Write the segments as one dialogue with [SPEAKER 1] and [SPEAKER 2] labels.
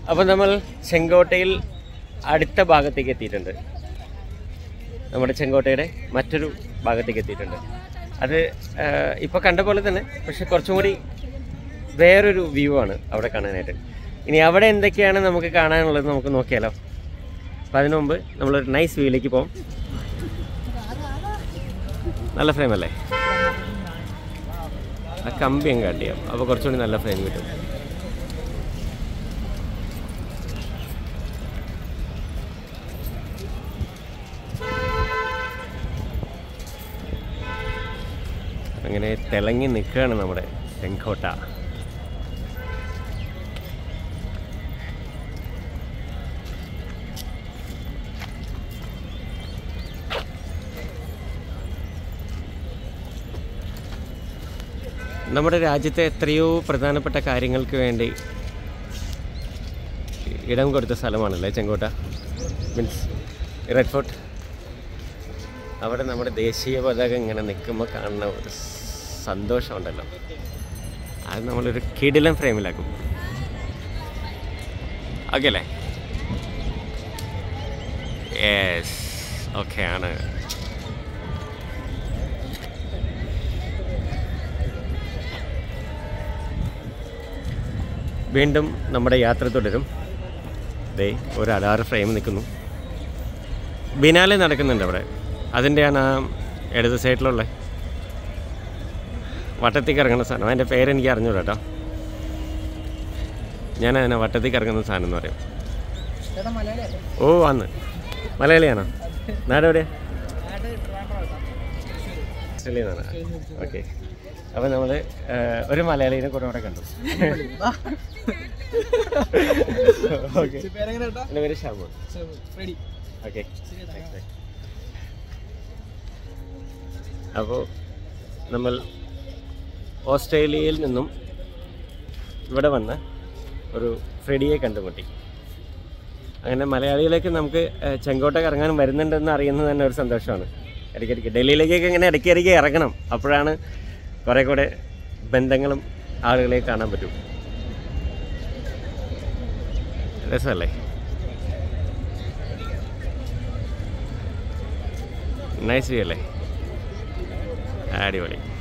[SPEAKER 1] അപ്പോൾ നമ്മൾ ചെങ്കോട്ടയിൽ അടുത്ത ഭാഗത്തേക്ക് എത്തിയിട്ടുണ്ട് നമ്മുടെ ചെങ്കോട്ടയുടെ മറ്റൊരു ഭാഗത്തേക്ക് എത്തിയിട്ടുണ്ട് അത് ഇപ്പോൾ കണ്ട പോലെ തന്നെ പക്ഷെ കുറച്ചും കൂടി വേറൊരു വ്യൂ ആണ് അവിടെ കാണാനായിട്ട് ഇനി അവിടെ എന്തൊക്കെയാണ് നമുക്ക് കാണാനുള്ളത് നമുക്ക് നോക്കിയാലോ അപ്പം അതിനു മുമ്പ് നമ്മളൊരു നൈസ് വ്യൂയിലേക്ക് പോകും നല്ല ഫ്രെയിം അല്ലേ ആ കമ്പി അങ്ങ് കട്ട് ചെയ്യാം അപ്പോൾ കുറച്ചുകൂടി നല്ല ഫ്രെയിം കിട്ടും അങ്ങനെ തിളങ്ങി നിൽക്കുകയാണ് നമ്മുടെ ചെങ്കോട്ട നമ്മുടെ രാജ്യത്തെ എത്രയോ പ്രധാനപ്പെട്ട കാര്യങ്ങൾക്ക് വേണ്ടി ഇടം കൊടുത്ത സ്ഥലമാണല്ലേ ചെങ്കോട്ട മീൻസ് റെഡ് ഫോർട്ട് അവിടെ നമ്മുടെ ദേശീയ പതാക ഇങ്ങനെ നിൽക്കുമ്പോൾ കാണുന്ന ഒരു സന്തോഷമുണ്ടല്ലോ അത് നമ്മളൊരു കിടിലം ഫ്രെയിമിലാക്കും ഓക്കെ അല്ലേ യെസ് ഓക്കെ ആണ് വീണ്ടും നമ്മുടെ യാത്ര തുടരും ദേ ഒരു അലാറ് ഫ്രെയിം നിൽക്കുന്നു ബിനാലെ നടക്കുന്നുണ്ട് അവിടെ അതിൻ്റെയാണ് ആ ഇടത് സൈഡിലുള്ള വട്ടത്തിൽ കറങ്ങുന്ന സാധനം അതിൻ്റെ പേരെനിക്ക് അറിഞ്ഞൂടാ കേട്ടോ ഞാൻ അതിനെ വട്ടത്തിൽ കറങ്ങുന്ന സാധനം എന്ന് പറയും ഓ വന്ന് മലയാളിയാണോ നാടെവിടെയാ ഓസ്ട്രേലിയന്നാണ് ഓക്കെ അപ്പോൾ നമ്മൾ ഒരു മലയാളീനെ കൂടെ അവിടെ കണ്ടു ഓക്കെ എൻ്റെ പേര് ഷാമോൻ ഓക്കെ അപ്പോൾ നമ്മൾ ഓസ്ട്രേലിയയിൽ നിന്നും ഇവിടെ വന്ന് ഒരു ഫ്രെഡിയെ കണ്ടുമുട്ടി അങ്ങനെ മലയാളികളേക്ക് നമുക്ക് ഏഹ്, ചെങ്കോട്ട കറങ്ങാൻ വരുന്നുണ്ടെന്ന് അറിയുന്നത് തന്നെ ഒരു സന്തോഷമാണ് ഇടയ്ക്കിടയ്ക്ക് ഡൽഹിയിലേക്കൊക്കെ ഇങ്ങനെ ഇടയ്ക്ക് ഇടയ്ക്ക് ഇറങ്ങണം അപ്പോഴാണ് കുറേ കൂടെ ബന്ധങ്ങളും ആളുകളെ കാണാൻ പറ്റും രസമല്ലേ നൈസ് വ്യൂ അല്ലേ അടിപൊളി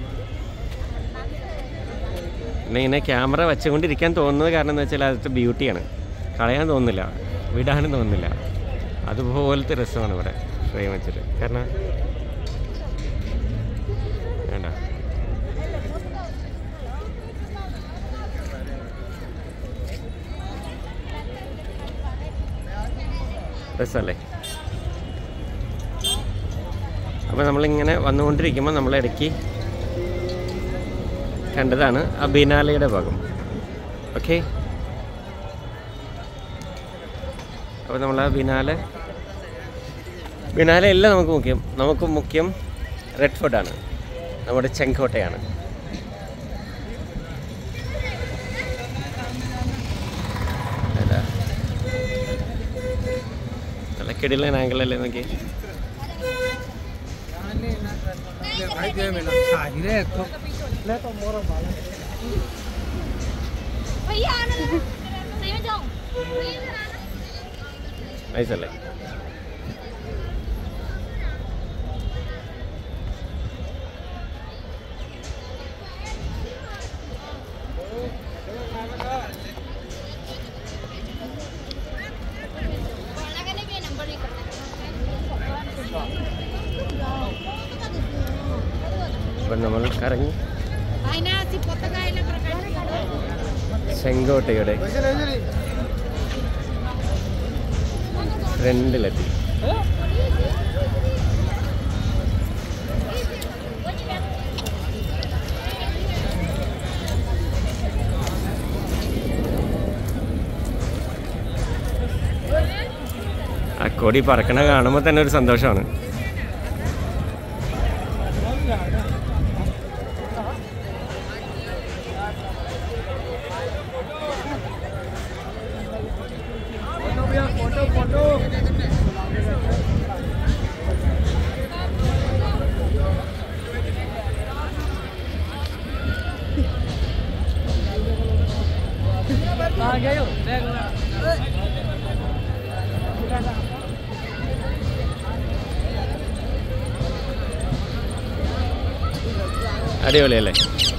[SPEAKER 1] പിന്നെ ഇങ്ങനെ ക്യാമറ വെച്ചുകൊണ്ടിരിക്കാൻ തോന്നുന്നത് കാരണം എന്താ വെച്ചാൽ അതൊക്കെ ബ്യൂട്ടിയാണ് കളയാൻ തോന്നുന്നില്ല വിടാനും തോന്നുന്നില്ല അതുപോലത്തെ രസമാണ് ഇവിടെ ഫ്രെയിം വെച്ചിട്ട് കാരണം വേണ്ട രസമല്ലേ അപ്പോൾ നമ്മളിങ്ങനെ വന്നുകൊണ്ടിരിക്കുമ്പോൾ നമ്മളിടയ്ക്ക് കണ്ടതാണ് ആ ബിനാലയുടെ ഭാഗം ഓക്കെ അപ്പോൾ നമ്മൾ ആ ബിനാല ബിനാല എല്ലാം നമുക്ക് മുഖ്യം നമുക്ക് മുഖ്യം റെഡ് ഫോർട്ടാണ് നമ്മുടെ ചെങ്കോട്ടയാണ് അതാ. നല്ല കിടിലൻ ആംഗിളല്ലേ നോക്കി
[SPEAKER 2] भैया आना जरा सही में जाऊं
[SPEAKER 1] നൈസല്ലേ
[SPEAKER 2] बोलना का नहीं भी नंबर नहीं करना
[SPEAKER 1] അപ്പം നമ്മൾ കറങ്ങി
[SPEAKER 2] ఆయన కొత్తగా ఆయన ప్రకటన
[SPEAKER 1] ചെങ്കോട്ടയുടെ ഫ്രണ്ടിലെത്തി ആ കൊടി പറക്കണ കാണുമ്പോൾ തന്നെ ഒരു സന്തോഷമാണ്
[SPEAKER 3] आ गयो
[SPEAKER 1] അടിപൊളിയല്ലേ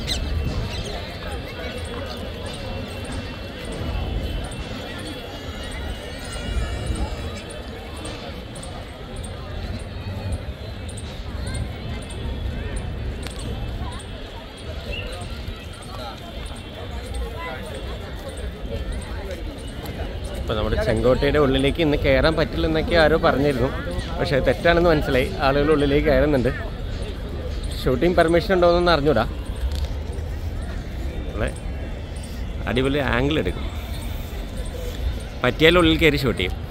[SPEAKER 1] ഇപ്പോൾ നമ്മുടെ ചെങ്കോട്ടയുടെ ഉള്ളിലേക്ക് ഇന്ന് കയറാൻ പറ്റില്ലെന്നൊക്കെ ആരോ പറഞ്ഞിരുന്നു പക്ഷേ തെറ്റാണെന്ന് മനസ്സിലായി ആളുകൾ ഉള്ളിലേക്ക് കയറുന്നുണ്ട് ഷൂട്ടിംഗ് പെർമിഷൻ ഉണ്ടോയെന്നൊന്നും അറിഞ്ഞൂടാ നമ്മളെ അടിപൊളി ആംഗിൾ എടുക്കും പറ്റിയാൽ ഉള്ളിൽ കയറി ഷൂട്ട് ചെയ്യും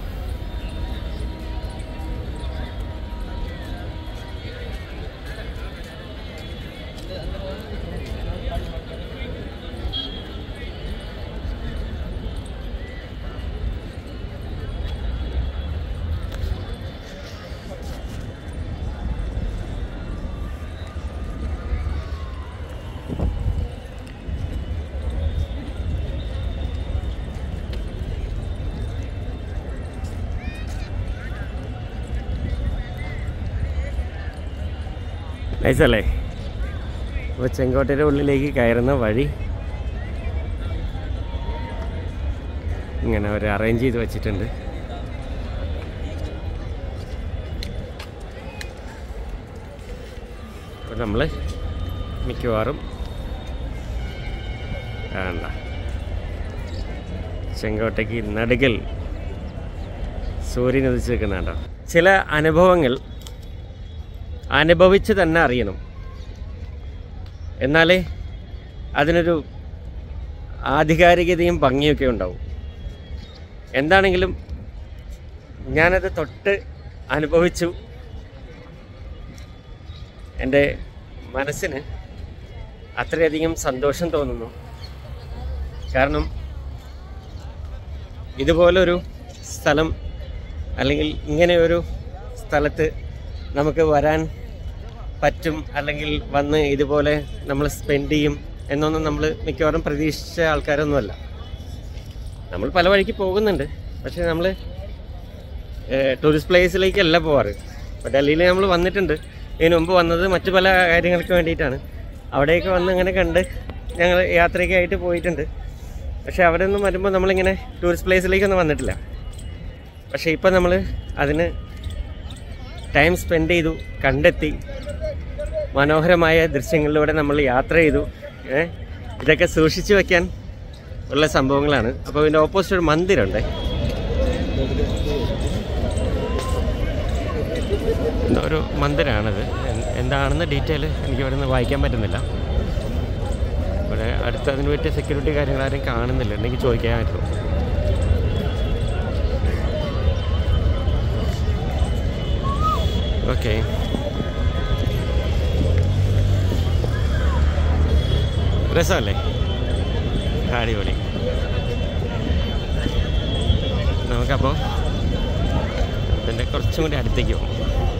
[SPEAKER 1] നൈസല്ലേ അപ്പോൾ ചെങ്കോട്ടയുടെ ഉള്ളിലേക്ക് കയറുന്ന വഴി ഇങ്ങനെ ഒരു അറേഞ്ച് ചെയ്ത് വെച്ചിട്ടുണ്ട് അപ്പോൾ നമ്മൾ മിക്കവാറും വേണ്ട ചെങ്കോട്ടയ്ക്ക് നടുകൽ സൂര്യൻ ഉദിച്ച് നിൽക്കുന്നുണ്ടോ ചില അനുഭവങ്ങൾ അനുഭവിച്ച് തന്നെ അറിയണം എന്നാലേ അതിനൊരു ആധികാരികതയും ഭംഗിയൊക്കെ ഉണ്ടാവും എന്താണെങ്കിലും ഞാനത് തൊട്ട് അനുഭവിച്ചു എൻ്റെ മനസ്സിന് അത്രയധികം സന്തോഷം തോന്നുന്നു കാരണം ഇതുപോലൊരു സ്ഥലം അല്ലെങ്കിൽ ഇങ്ങനെ ഒരു സ്ഥലത്ത് നമുക്ക് വരാൻ പറ്റും അല്ലെങ്കിൽ വന്ന് ഇതുപോലെ നമ്മൾ സ്പെൻഡ് ചെയ്യും എന്നൊന്നും നമ്മൾ മിക്കവാറും പ്രതീക്ഷിച്ച ആൾക്കാരൊന്നുമല്ല നമ്മൾ പല വഴിക്ക് പോകുന്നുണ്ട് പക്ഷേ നമ്മൾ ടൂറിസ്റ്റ് പ്ലേസിലേക്കല്ല പോവാറ് ഇപ്പോൾ ഡൽഹിയിൽ നമ്മൾ വന്നിട്ടുണ്ട് ഇതിനു മുമ്പ് വന്നത് മറ്റു പല കാര്യങ്ങൾക്ക് വേണ്ടിയിട്ടാണ് അവിടെയൊക്കെ വന്ന് ഇങ്ങനെ കണ്ട് ഞങ്ങൾ യാത്രയ്ക്കായിട്ട് പോയിട്ടുണ്ട് പക്ഷേ അവിടെ നിന്നും വരുമ്പോൾ നമ്മളിങ്ങനെ ടൂറിസ്റ്റ് പ്ലേസിലേക്കൊന്നും വന്നിട്ടില്ല പക്ഷേ ഇപ്പം നമ്മൾ അതിന് ടൈം സ്പെൻഡ് ചെയ്തു കണ്ടെത്തി മനോഹരമായ ദൃശ്യങ്ങളിലൂടെ നമ്മൾ യാത്ര ചെയ്തു ഏ ഇതൊക്കെ സൂക്ഷിച്ചു വെക്കാൻ ഉള്ള സംഭവങ്ങളാണ് അപ്പോൾ ഇതിൻ്റെ ഓപ്പോസിറ്റ് ഒരു മന്ദിരമുണ്ട് എന്തോ ഒരു മന്ദിരമാണത് എൻ- എന്താണെന്ന് ഡീറ്റെയിൽ എനിക്ക് ഇവിടെ നിന്ന് വായിക്കാൻ പറ്റുന്നില്ല ഇവിടെ അടുത്ത് അതിന് പറ്റിയ സെക്യൂരിറ്റി കാര്യങ്ങൾ ആരും കാണുന്നില്ല ഉണ്ടെങ്കിൽ ചോദിക്കാമായിരുന്നു ഓക്കെ രസമല്ലേ അടിപൊളി നമുക്കപ്പോൾ ഇതിൻ്റെ കുറച്ചും കൂടി അടുത്തേക്ക് പോകും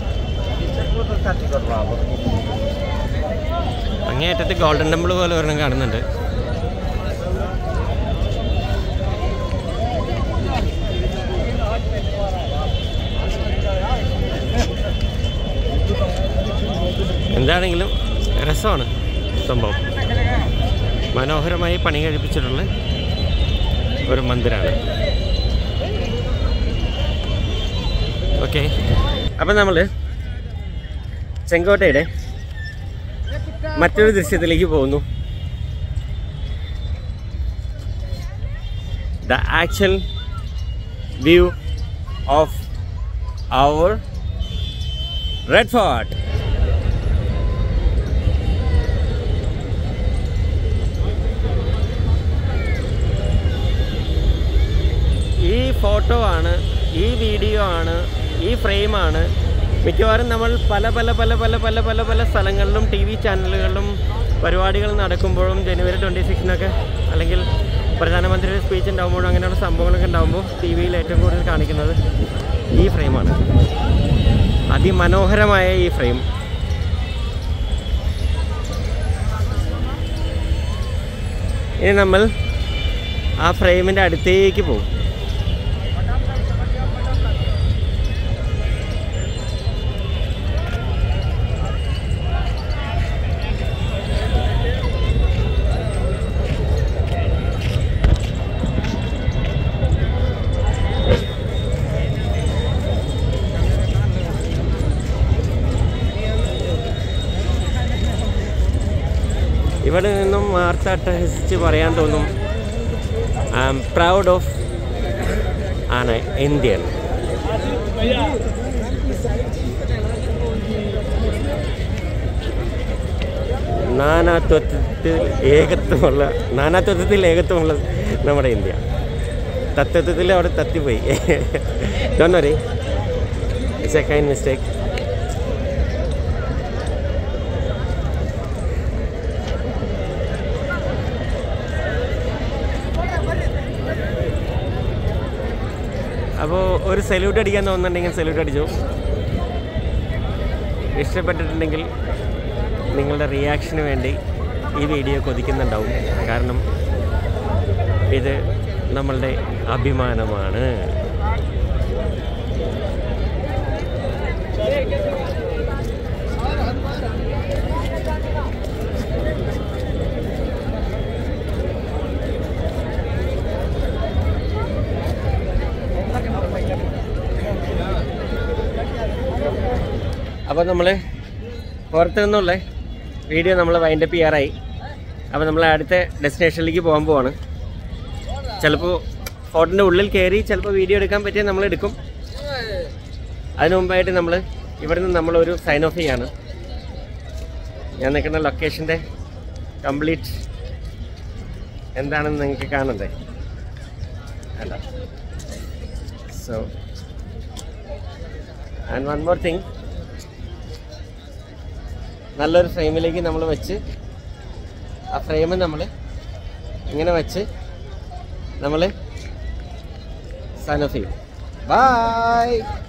[SPEAKER 1] അങ്ങേയറ്റത്ത് ഗോൾഡൻ ടെമ്പിൾ പോലെ ഒരെണ്ണം കാണുന്നുണ്ട് എന്താണെങ്കിലും രസമാണ് സംഭവം മനോഹരമായി പണി കഴിപ്പിച്ചിട്ടുള്ള ഒരു മന്ദിരമാണ് ഓക്കെ അപ്പം നമ്മൾ ചെങ്കോട്ടയുടെ മറ്റൊരു ദൃശ്യത്തിലേക്ക് പോകുന്നു the actual view of our red fort ഈ ഫോട്ടോ ആണ് ഈ വീഡിയോ ആണ് ഈ ഫ്രെയിമാണ് മിക്കവാറും നമ്മൾ പല പല പല പല പല പല പല സ്ഥലങ്ങളിലും ടി വി ചാനലുകളിലും പരിപാടികൾ നടക്കുമ്പോഴും ജനുവരി ട്വൻറ്റി സിക്സിനൊക്കെ അല്ലെങ്കിൽ പ്രധാനമന്ത്രിയുടെ സ്പീച്ച് ഉണ്ടാകുമ്പോഴും അങ്ങനെയുള്ള സംഭവങ്ങളൊക്കെ ഉണ്ടാകുമ്പോൾ ടി വിയിൽ ഏറ്റവും കൂടുതൽ കാണിക്കുന്നത് ഈ ഫ്രെയിമാണ് അതിമനോഹരമായ ഈ ഫ്രെയിം ഇനി നമ്മൾ ആ ഫ്രെയിമിൻ്റെ അടുത്തേക്ക് പോകും ഇവിടെ നിന്നും വാർത്ത അട്ടഹസിച്ച് പറയാൻ തോന്നും I am proud of an Indian നാനാത്വത്തിൽ ഏകത്വമുള്ള നാനാത്വത്തിൽ ഏകത്വമുള്ള നമ്മുടെ ഇന്ത്യ തത്വത്തിൽ അവിടെ തത്തിപ്പോയി ഡോന്നറി ഇറ്റ്സ് എ കൈൻഡ് മിസ്റ്റേക്ക് അപ്പോൾ ഒരു സല്യൂട്ട് അടിക്കാൻ തോന്നുന്നുണ്ടെങ്കിൽ സല്യൂട്ട് അടിച്ചു ഇഷ്ടപ്പെട്ടിട്ടുണ്ടെങ്കിൽ നിങ്ങളുടെ റിയാക്ഷന് വേണ്ടി ഈ വീഡിയോ കൊതിക്കുന്നുണ്ടാവും കാരണം ഇത് നമ്മളുടെ അഭിമാനമാണ് അപ്പോൾ നമ്മൾ പുറത്തു നിന്നുള്ള വീഡിയോ നമ്മൾ വൈൻഡപ്പ് ചെയ്യാറായി അപ്പോൾ നമ്മൾ അടുത്ത ഡെസ്റ്റിനേഷനിലേക്ക് പോകാൻ പോവാണ് ചിലപ്പോൾ ഫോട്ടിൻ്റെ ഉള്ളിൽ കയറി ചിലപ്പോൾ വീഡിയോ എടുക്കാൻ പറ്റിയാൽ നമ്മൾ എടുക്കും അതിനു മുമ്പായിട്ട് നമ്മൾ ഇവിടെ നിന്ന് നമ്മളൊരു സൈൻ ഓഫ് ചെയ്യാണ് ഞാൻ നിൽക്കുന്ന ലൊക്കേഷൻ്റെ കംപ്ലീറ്റ് എന്താണെന്ന് നിങ്ങൾക്ക് കാണണ്ടേ അല്ല so and one more thing നല്ലൊരു ഫ്രെയിമിലേക്ക് നമ്മൾ വെച്ച് ആ ഫ്രെയിം നമ്മൾ ഇങ്ങനെ വെച്ച് നമ്മൾ സൈൻ ഓഫ് ചെയ്യും ബൈ